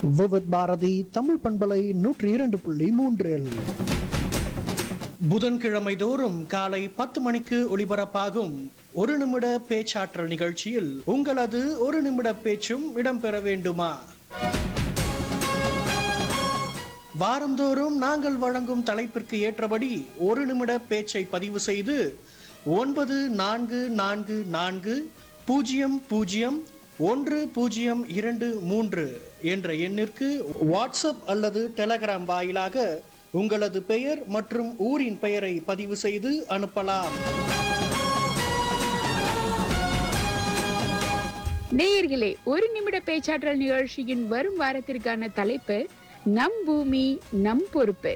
விவித் பாரதி தமிழ் பண்பலை நூற்றி இரண்டு புள்ளி மூன்றில் புதன்கிழமை தோறும் காலை பத்து மணிக்கு ஒளிபரப்பாகும் ஒரு நிமிட பேச்சாற்றல் நிகழ்ச்சியில் உங்களது ஒரு நிமிட பேச்சும் இடம்பெற வேண்டுமா வாரந்தோறும் நாங்கள் வழங்கும் தலைப்பிற்கு ஏற்றபடி ஒரு நிமிட பேச்சை பதிவு செய்து ஒன்பது நான்கு நான்கு நான்கு பூஜ்ஜியம் பூஜ்ஜியம் ஒன்று பூஜ்ஜியம் இரண்டு மூன்று என்ற எண்ணிற்கு வாட்ஸ்அப் அல்லது டெலகிராம் வாயிலாக உங்களது பெயர் மற்றும் ஊரின் பெயரை பதிவு செய்து அனுப்பலாம் நேயர்களே ஒரு நிமிட பேச்சாற்றல் நிகழ்ச்சியின் வரும் வாரத்திற்கான தலைப்பு நம் பூமி நம் பொறுப்பு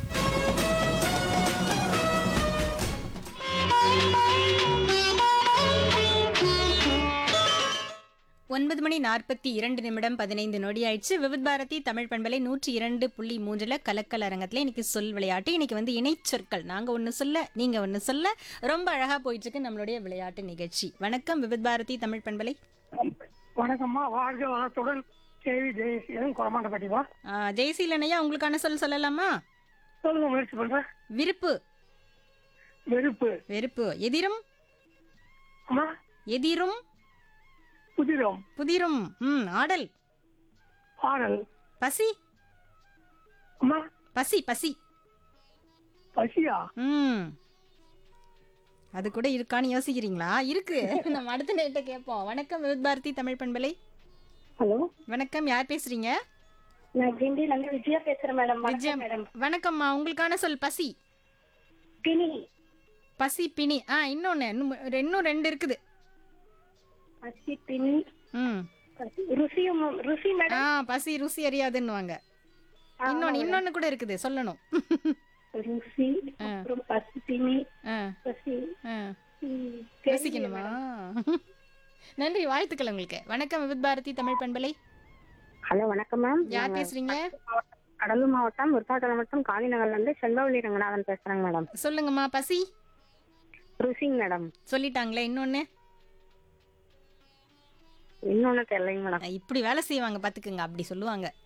ஒன்பது மணி நாற்பத்தி இரண்டு நிமிடம் பதினைந்து நொடி ஆயிடுச்சு விவித் பாரதி தமிழ் பண்பலை நூற்றி இரண்டு புள்ளி மூன்றுல கலக்கல் அரங்கத்துல இன்னைக்கு சொல் விளையாட்டு இன்னைக்கு வந்து இணைச்சொற்கள் நாங்க ஒண்ணு சொல்ல நீங்க ஒண்ணு சொல்ல ரொம்ப அழகா போயிட்டு இருக்கு நம்மளுடைய விளையாட்டு நிகழ்ச்சி வணக்கம் விவித் பாரதி தமிழ் பண்பலை வணக்கம்மா வாழ்க வளத்துடன் கேவி ஜெயசீலன் குளமாண்டப்பட்டிவா ஆ, ஜெயசீலனையா உங்களுக்கான சொல் சொல்லலாமா சொல்லுங்க முயற்சி பண்றேன் விருப்பு வெறுப்பு வெறுப்பு எதிரும் அம்மா எதிரும் புதிரம் புதிரும் ம் ஆடல் பாடல் பசி அம்மா பசி பசி பசியா ம் அது கூட இருக்கான்னு யோசிக்கிறீங்களா இருக்கு நம்ம அடுத்த நேட்ட கேட்போம் வணக்கம் விவித் பாரதி தமிழ் பண்பலை ஹலோ வணக்கம் யார் பேசுறீங்க நான் கிண்டில இருந்து விஜயா பேசுறேன் மேடம் விஜயம் வணக்கம் மேடம் வணக்கம்மா உங்களுக்கான சொல் பசி பினி பசி பிணி ஆ இன்னொன்னு இன்னும் இன்னும் ரெண்டு இருக்குது பசி பினி ம் பசி ருசியும் ருசி ஆ மேடம் பசி ருசி அறியாதுன்னுவாங்க இன்னொன்னு இன்னொன்னு கூட இருக்குது சொல்லணும் ருசி அப்புறம் பசி பினி ஆ பசி ஆ ம், யோசிக்கணுமா நன்றி வாழ்த்துக்கள் உங்களுக்கு வணக்கம் விவித் பாரதி தமிழ் பண்பலை ஹலோ வணக்கம் மேம் யார் பேசுறீங்க கடலூர் மாவட்டம் விருத்தாச்சலம் மாவட்டம் காந்திநகர்ல இருந்து செல்வவள்ளி ரங்கநாதன் பேசுறேங்க மேடம் சொல்லுங்கம்மா பசி ருசிங்க மேடம் சொல்லிட்டாங்களே இன்னொன்னு இன்னொன்னு தெரியலைங்க மேடம் இப்படி வேலை செய்வாங்க பாத்துக்குங்க அப்படி சொல்லுவாங்க